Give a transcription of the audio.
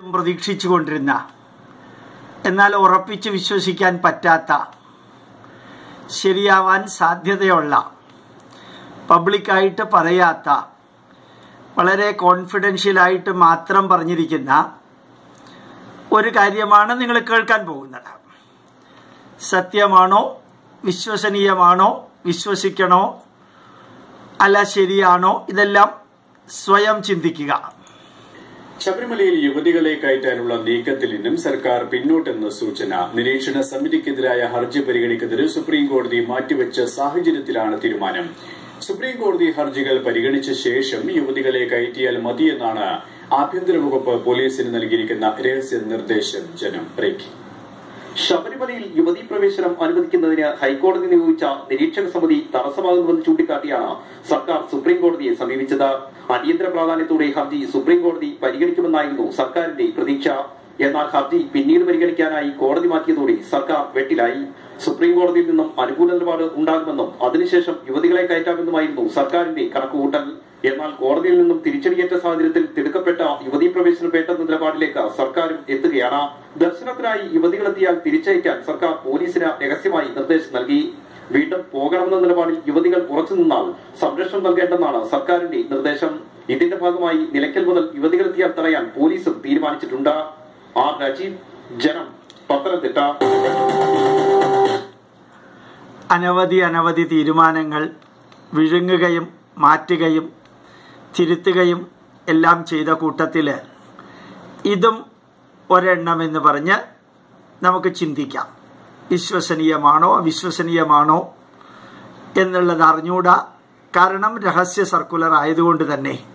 പ്രതീക്ഷിച്ചുകൊണ്ടിരുന്ന എന്നാൽ ഉറപ്പിച്ച് വിശ്വസിക്കാൻ പറ്റാത്ത ശരിയാവാൻ സാധ്യതയുള്ള പബ്ലിക്കായിട്ട് പറയാത്ത വളരെ കോൺഫിഡൻഷ്യലായിട്ട് മാത്രം പറഞ്ഞിരിക്കുന്ന ഒരു കാര്യമാണ് നിങ്ങൾ കേൾക്കാൻ പോകുന്നത് സത്യമാണോ വിശ്വസനീയമാണോ വിശ്വസിക്കണോ അല്ല ശരിയാണോ ഇതെല്ലാം സ്വയം ചിന്തിക്കുക ശബരിമലയിൽ യുവതികളെ കയറ്റാനുള്ള നീക്കത്തിൽ നിന്നും സർക്കാർ പിന്നോട്ടെന്ന സൂചന നിരീക്ഷണ സമിതിക്കെതിരായ ഹർജി പരിഗണിക്കുന്നത് സുപ്രീം കോടതി മാറ്റിവെച്ച സാഹചര്യത്തിലാണ് തീരുമാനം സുപ്രീം കോടതി ഹർജികൾ പരിഗണിച്ച ശേഷം യുവതികളെ കയറ്റിയാൽ മതിയെന്നാണ് ആഭ്യന്തര വകുപ്പ് പോലീസിന് നൽകിയിരിക്കുന്ന രഹസ്യ നിർദ്ദേശം ജനം ബ്രേക്കിംഗ് ശബരിമലയിൽ യുവതീ പ്രവേശനം അനുവദിക്കുന്നതിന് ഹൈക്കോടതി നിയോഗിച്ച നിരീക്ഷക സമിതി തടസ്സമാകുന്നുവെന്ന് ചൂണ്ടിക്കാട്ടിയാണ് സർക്കാർ സുപ്രീം കോടതിയെ സമീപിച്ചത് അടിയന്തര പ്രാധാന്യത്തോടെ ഹർജി സുപ്രീം കോടതി പരിഗണിക്കുമെന്നായിരുന്നു സർക്കാരിന്റെ പ്രതീക്ഷ എന്നാൽ ഹർജി പിന്നീട് പരിഗണിക്കാനായി കോടതി മാറ്റിയതോടെ സർക്കാർ വെട്ടിലായി സുപ്രീം കോടതിയിൽ നിന്നും അനുകൂല നിലപാട് ഉണ്ടാകുമെന്നും അതിനുശേഷം യുവതികളെ കയറ്റാമെന്നുമായിരുന്നു സർക്കാരിന്റെ കണക്കുകൂട്ടൽ എന്നാൽ കോടതിയിൽ നിന്നും തിരിച്ചടിയേറ്റ സാഹചര്യത്തിൽ തിടുക്കപ്പെട്ട യുവതീ പ്രവേശനം വേണ്ടെന്ന നിലപാടിലേക്ക് സർക്കാരും എത്തുകയാണ് ദർശനത്തിനായി യുവതികളെത്തിയാൽ തിരിച്ചയക്കാൻ സർക്കാർ പോലീസിന് രഹസ്യമായി നിർദ്ദേശം നൽകി വീണ്ടും പോകണമെന്ന നിലപാടിൽ യുവതികൾ ഉറച്ചു നിന്നാൽ സംരക്ഷണം നൽകേണ്ടെന്നാണ് സർക്കാരിന്റെ നിർദ്ദേശം ഇതിന്റെ ഭാഗമായി നിലയ്ക്കൽ മുതൽ യുവതികളെത്തിയാൽ തടയാൻ പോലീസും തീരുമാനിച്ചിട്ടുണ്ട് ആർ രാജീവ് ജനം പത്തനംതിട്ട അനവധി അനവധി തീരുമാനങ്ങൾ വിഴുങ്ങുകയും മാറ്റുകയും തിരുത്തുകയും എല്ലാം ചെയ്ത കൂട്ടത്തിൽ ഇതും ഒരെണ്ണമെന്ന് പറഞ്ഞ് നമുക്ക് ചിന്തിക്കാം വിശ്വസനീയമാണോ അവിശ്വസനീയമാണോ എന്നുള്ളത് അറിഞ്ഞൂടാ കാരണം രഹസ്യ സർക്കുലർ ആയതുകൊണ്ട് തന്നെ